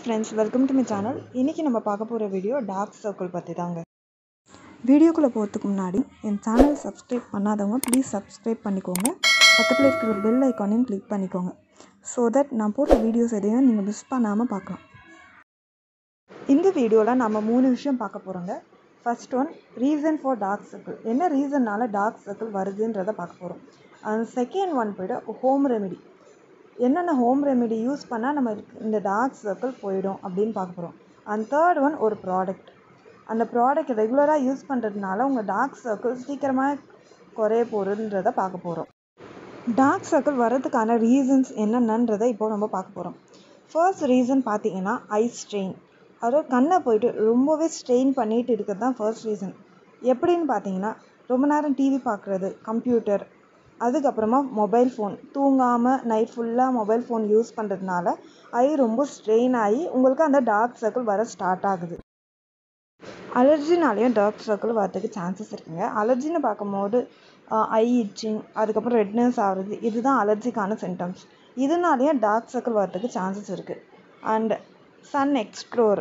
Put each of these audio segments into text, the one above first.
friends welcome to my channel இன்றைக்கி நம்ம பார்க்க போகிற வீடியோ டார்க் சர்க்கிள் பற்றி தாங்க வீடியோக்குள்ளே போகிறதுக்கு முன்னாடி என் சேனல் சப்ஸ்கிரைப் பண்ணாதவங்க ப்ளீஸ் சப்ஸ்கிரைப் பண்ணிக்கோங்க பக்கத்தில் இருக்கிற பெல் ஐக்கானையும் கிளிக் பண்ணிக்கோங்க ஸோ தட் நான் போடுற வீடியோஸ் எதையும் நீங்கள் மிஸ் பண்ணாமல் பார்க்கலாம் இந்த வீடியோவில் நம்ம மூணு விஷயம் பார்க்க போகிறோங்க first one reason for dark circle என்ன ரீசன்னால டார்க் சர்க்கிள் வருதுன்றதை பார்க்க போகிறோம் அண்ட் செகண்ட் ஒன் போய்ட்டு ஹோம் ரெமெடி என்னென்ன ஹோம் ரெமெடி யூஸ் பண்ணால் நம்ம இந்த டார்க் சர்க்கிள் போயிடும் அப்படின்னு பார்க்க போகிறோம் அண்ட் தேர்ட் ஒன் ஒரு ப்ராடக்ட் அந்த ப்ராடக்ட் ரெகுலராக யூஸ் பண்ணுறதுனால உங்கள் டார்க் சர்க்கிள் சீக்கிரமாக குறைய போகிறதுன்றதை பார்க்க போகிறோம் டார்க் சர்க்கிள் வர்றதுக்கான ரீசன்ஸ் என்னென்னன்றதை இப்போ நம்ம பார்க்க போகிறோம் ஃபர்ஸ்ட் ரீசன் பார்த்தீங்கன்னா ஐ ஸ்ட்ரெயின் அதாவது கண்ணை போயிட்டு ரொம்பவே ஸ்ட்ரெயின் பண்ணிட்டு இருக்கிறது தான் ஃபர்ஸ்ட் ரீசன் எப்படின்னு பார்த்தீங்கன்னா ரொம்ப நேரம் டிவி பார்க்குறது கம்ப்யூட்டர் அதுக்கப்புறமா மொபைல் ஃபோன் தூங்காமல் நைட் ஃபுல்லாக மொபைல் ஃபோன் யூஸ் பண்ணுறதுனால ஐ ரொம்ப ஸ்ட்ரெயின் ஆகி உங்களுக்கு அந்த டார்க் சர்க்கிள் வர ஸ்டார்ட் ஆகுது அலர்ஜினாலேயும் டார்க் சர்க்கிள் வரதுக்கு சான்சஸ் இருக்குங்க அலர்ஜின்னு பார்க்கும்போது ஐ இச்சிங் அதுக்கப்புறம் ரெட்னஸ் ஆகிறது இதுதான் அலர்ஜிக்கான சிம்டம்ஸ் இதனாலேயும் டார்க் சர்க்கிள் வரதுக்கு சான்சஸ் இருக்குது அண்ட் சன் எக்ஸ்ப்ளோர்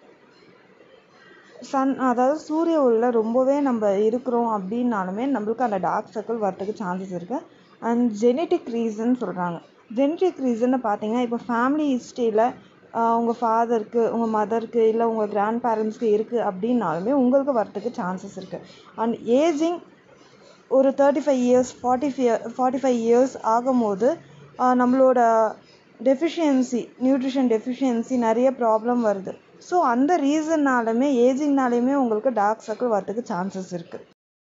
சன் அதாவது சூரிய ஒளியில் ரொம்பவே நம்ம இருக்கிறோம் அப்படின்னாலுமே நம்மளுக்கு அந்த டார்க் சர்க்கிள் வரதுக்கு சான்சஸ் இருக்குது அண்ட் ஜெனட்டிக் ரீசன் சொல்கிறாங்க ஜெனட்டிக் ரீசன்னு பார்த்தீங்கன்னா இப்போ ஃபேமிலி ஹிஸ்ட்ரியில் உங்கள் ஃபாதருக்கு உங்கள் மதருக்கு இல்லை உங்கள் கிராண்ட் பேரண்ட்ஸ்க்கு இருக்குது அப்படின்னாலுமே உங்களுக்கு வரத்துக்கு சான்சஸ் இருக்குது அண்ட் ஏஜிங் ஒரு thirty five years forty five forty five years ஆகும்போது நம்மளோட டெஃபிஷியன்சி நியூட்ரிஷன் டெஃபிஷியன்சி நிறைய ப்ராப்ளம் வருது ஸோ அந்த ரீசன்னாலுமே ஏஜிங்னாலையுமே உங்களுக்கு டார்க் சர்க்கிள் வரதுக்கு சான்சஸ் இருக்குது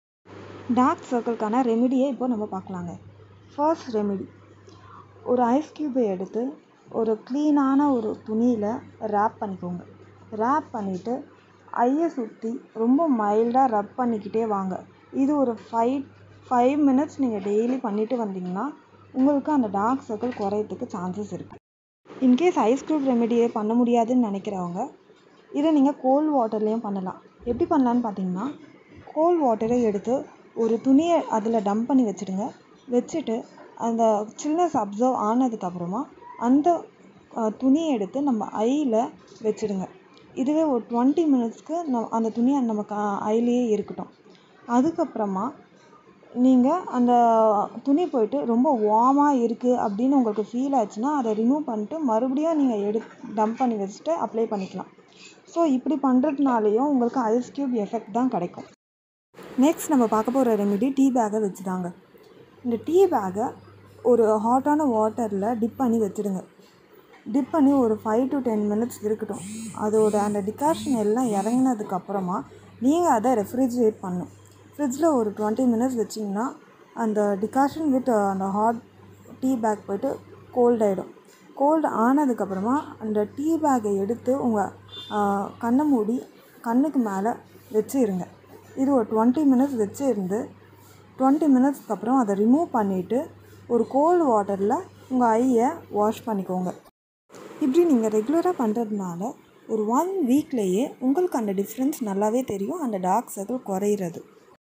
டார்க் சர்க்கிள்கான ரெமிடியை இப்போ நம்ம பார்க்கலாங்க ஃபர்ஸ்ட் ரெமிடி ஒரு ஐஸ் க்யூபை எடுத்து ஒரு க்ளீனான ஒரு துணியில் ரேப் பண்ணிக்கோங்க ரேப் பண்ணிவிட்டு ஐயை சுற்றி ரொம்ப மைல்டாக ரப் பண்ணிக்கிட்டே வாங்க இது ஒரு ஃபைவ் ஃபைவ் மினிட்ஸ் நீங்கள் டெய்லி பண்ணிட்டு வந்தீங்கன்னா உங்களுக்கு அந்த டார்க் சர்க்கிள் குறையறதுக்கு சான்சஸ் இருக்குது இன்கேஸ் ஐஸ் க்யூப் ரெமெடியே பண்ண முடியாதுன்னு நினைக்கிறவங்க இதை நீங்கள் கோல்ட் வாட்டர்லேயும் பண்ணலாம் எப்படி பண்ணலான்னு பார்த்தீங்கன்னா கோல்ட் வாட்டரை எடுத்து ஒரு துணியை அதில் டம்ப் பண்ணி வச்சுடுங்க வச்சுட்டு அந்த சில்னஸ் அப்சர்வ் ஆனதுக்கப்புறமா அந்த துணியை எடுத்து நம்ம ஐயில் வச்சுடுங்க இதுவே ஒரு டுவெண்ட்டி மினிட்ஸ்க்கு ந அந்த துணி நம்ம க ஐலேயே இருக்கட்டும் அதுக்கப்புறமா நீங்கள் அந்த துணி போயிட்டு ரொம்ப வார்மாக இருக்குது அப்படின்னு உங்களுக்கு ஃபீல் ஆச்சுன்னா அதை ரிமூவ் பண்ணிட்டு மறுபடியும் நீங்கள் எடு டம்ப் பண்ணி வச்சுட்டு அப்ளை பண்ணிக்கலாம் ஸோ இப்படி பண்ணுறதுனாலையும் உங்களுக்கு ஐஸ் க்யூப் எஃபெக்ட் தான் கிடைக்கும் நெக்ஸ்ட் நம்ம பார்க்க போகிற ரெமிடி டீ பேக்கை வச்சுதாங்க இந்த டீ பேக்கை ஒரு ஹாட்டான வாட்டரில் டிப் பண்ணி வச்சுடுங்க டிப் பண்ணி ஒரு ஃபைவ் டு டென் மினிட்ஸ் இருக்கட்டும் அதோட அந்த டிகாஷன் எல்லாம் இறங்கினதுக்கப்புறமா நீங்கள் அதை ரெஃப்ரிஜரேட் பண்ணும் ஃப்ரிட்ஜில் ஒரு டுவெண்ட்டி மினிட்ஸ் வச்சிங்கன்னா அந்த டிகாஷன் வித் அந்த ஹாட் டீ பேக் போய்ட்டு கோல்ட் ஆகிடும் கோல்டு ஆனதுக்கப்புறமா அந்த டீ பேக்கை எடுத்து உங்கள் கண்ணை மூடி கண்ணுக்கு மேலே வச்சுருங்க இது ஒரு டுவெண்ட்டி மினிட்ஸ் வச்சு இருந்து டுவெண்ட்டி மினிட்ஸ்க்கு அப்புறம் அதை ரிமூவ் பண்ணிவிட்டு ஒரு கோல்டு வாட்டரில் உங்கள் ஐயை வாஷ் பண்ணிக்கோங்க இப்படி நீங்கள் ரெகுலராக பண்ணுறதுனால ஒரு ஒன் வீக்லேயே உங்களுக்கு அந்த டிஃப்ரென்ஸ் நல்லாவே தெரியும் அந்த டார்க் சர்க்கிள் குறையிறது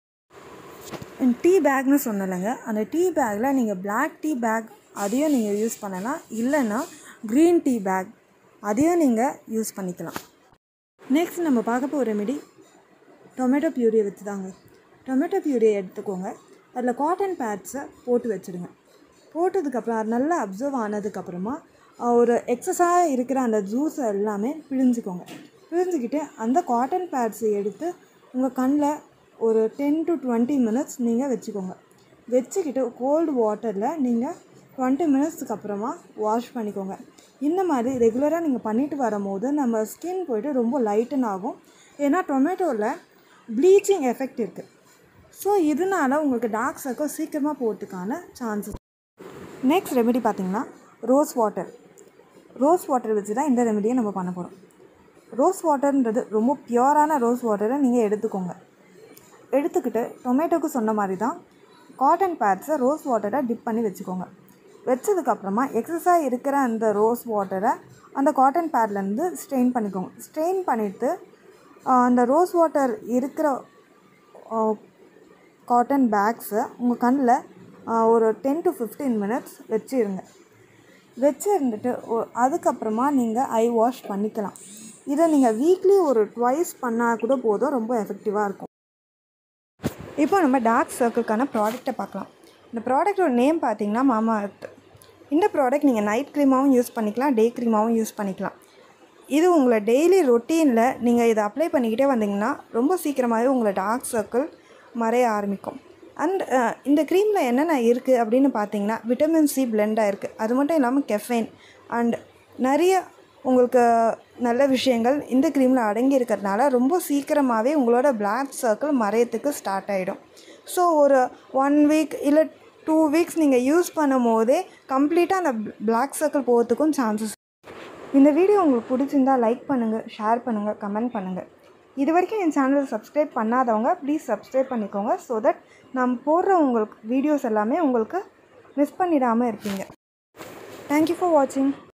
டீ பேக்னு சொன்னலைங்க அந்த டீ பேக்கில் நீங்கள் பிளாக் டீ பேக் அதையும் நீங்கள் யூஸ் பண்ணலாம் இல்லைன்னா க்ரீன் டீ பேக் அதையும் நீங்கள் யூஸ் பண்ணிக்கலாம் நெக்ஸ்ட் நம்ம பார்க்க போகிற ரெமெடி டொமேட்டோ பியூரியை வச்சு தாங்க டொமேட்டோ பியூரியை எடுத்துக்கோங்க அதில் காட்டன் பேட்ஸை போட்டு வச்சுடுங்க போட்டதுக்கப்புறம் அது நல்லா அப்சர்வ் ஆனதுக்கப்புறமா ஒரு எக்ஸஸாக இருக்கிற அந்த ஜூஸை எல்லாமே பிழிஞ்சிக்கோங்க பிழிஞ்சிக்கிட்டு அந்த காட்டன் பேட்ஸை எடுத்து உங்கள் கண்ணில் ஒரு டென் டு டுவெண்ட்டி மினிட்ஸ் நீங்கள் வச்சுக்கோங்க வச்சுக்கிட்டு கோல்டு வாட்டரில் நீங்கள் டுவெண்ட்டி மினிட்ஸ்க்கு அப்புறமா வாஷ் பண்ணிக்கோங்க இந்த மாதிரி ரெகுலராக நீங்கள் பண்ணிட்டு வரும்போது நம்ம ஸ்கின் போய்ட்டு ரொம்ப லைட்டன் ஆகும் ஏன்னா டொமேட்டோவில் ப்ளீச்சிங் எஃபெக்ட் இருக்குது ஸோ இதனால் உங்களுக்கு டார்க் சர்க்கிள் சீக்கிரமாக போகிறதுக்கான சான்சஸ் நெக்ஸ்ட் ரெமெடி பார்த்திங்கன்னா ரோஸ் வாட்டர் ரோஸ் வாட்டர் வச்சு தான் இந்த ரெமெடியை நம்ம பண்ண போகிறோம் ரோஸ் வாட்டர்ன்றது ரொம்ப பியூரான ரோஸ் வாட்டரை நீங்கள் எடுத்துக்கோங்க எடுத்துக்கிட்டு டொமேட்டோக்கு சொன்ன மாதிரி தான் காட்டன் பேட்ஸை ரோஸ் வாட்டரை டிப் பண்ணி வச்சுக்கோங்க வச்சதுக்கப்புறமா எக்ஸஸாக இருக்கிற அந்த ரோஸ் வாட்டரை அந்த காட்டன் பேட்லேருந்து ஸ்ட்ரெயின் பண்ணிக்கோங்க ஸ்ட்ரெயின் பண்ணிவிட்டு அந்த ரோஸ் வாட்டர் இருக்கிற காட்டன் பேக்ஸை உங்கள் கண்ணில் ஒரு டென் டு ஃபிஃப்டீன் மினிட்ஸ் வச்சுருங்க வச்சுருந்துட்டு அதுக்கப்புறமா நீங்கள் ஐ வாஷ் பண்ணிக்கலாம் இதை நீங்கள் வீக்லி ஒரு ட்வைஸ் பண்ணால் கூட போதும் ரொம்ப எஃபெக்டிவாக இருக்கும் இப்போ நம்ம டார்க் சர்க்கிள்க்கான ப்ராடக்ட்டை பார்க்கலாம் இந்த ப்ராடக்ட்டோட நேம் பார்த்தீங்கன்னா மாமா அர்த் இந்த ப்ராடக்ட் நீங்கள் நைட் க்ரீமாகவும் யூஸ் பண்ணிக்கலாம் டே க்ரீமாகவும் யூஸ் பண்ணிக்கலாம் இது உங்களை டெய்லி ரொட்டீனில் நீங்கள் இதை அப்ளை பண்ணிக்கிட்டே வந்தீங்கன்னா ரொம்ப சீக்கிரமாகவே உங்களை டார்க் சர்க்கிள் மறைய ஆரம்பிக்கும் அண்ட் இந்த க்ரீமில் என்னென்ன இருக்குது அப்படின்னு பார்த்தீங்கன்னா விட்டமின் சி பிளெண்டாக இருக்குது அது மட்டும் இல்லாமல் கெஃபைன் அண்ட் நிறைய உங்களுக்கு நல்ல விஷயங்கள் இந்த க்ரீமில் அடங்கி இருக்கிறதுனால ரொம்ப சீக்கிரமாகவே உங்களோட பிளாக் சர்க்கிள் மறையத்துக்கு ஸ்டார்ட் ஆகிடும் ஸோ ஒரு ஒன் வீக் இல்லை டூ வீக்ஸ் நீங்கள் யூஸ் பண்ணும் போதே கம்ப்ளீட்டாக அந்த பிளாக் சர்க்கிள் போகிறதுக்கும் சான்சஸ் இந்த வீடியோ உங்களுக்கு பிடிச்சிருந்தா லைக் பண்ணுங்கள் ஷேர் பண்ணுங்கள் கமெண்ட் பண்ணுங்கள் இது வரைக்கும் என் சேனலை சப்ஸ்கிரைப் பண்ணாதவங்க ப்ளீஸ் சப்ஸ்கிரைப் பண்ணிக்கோங்க ஸோ தட் நான் போடுற உங்களுக்கு வீடியோஸ் எல்லாமே உங்களுக்கு மிஸ் பண்ணிடாமல் இருப்பீங்க தேங்க்யூ ஃபார் வாட்சிங்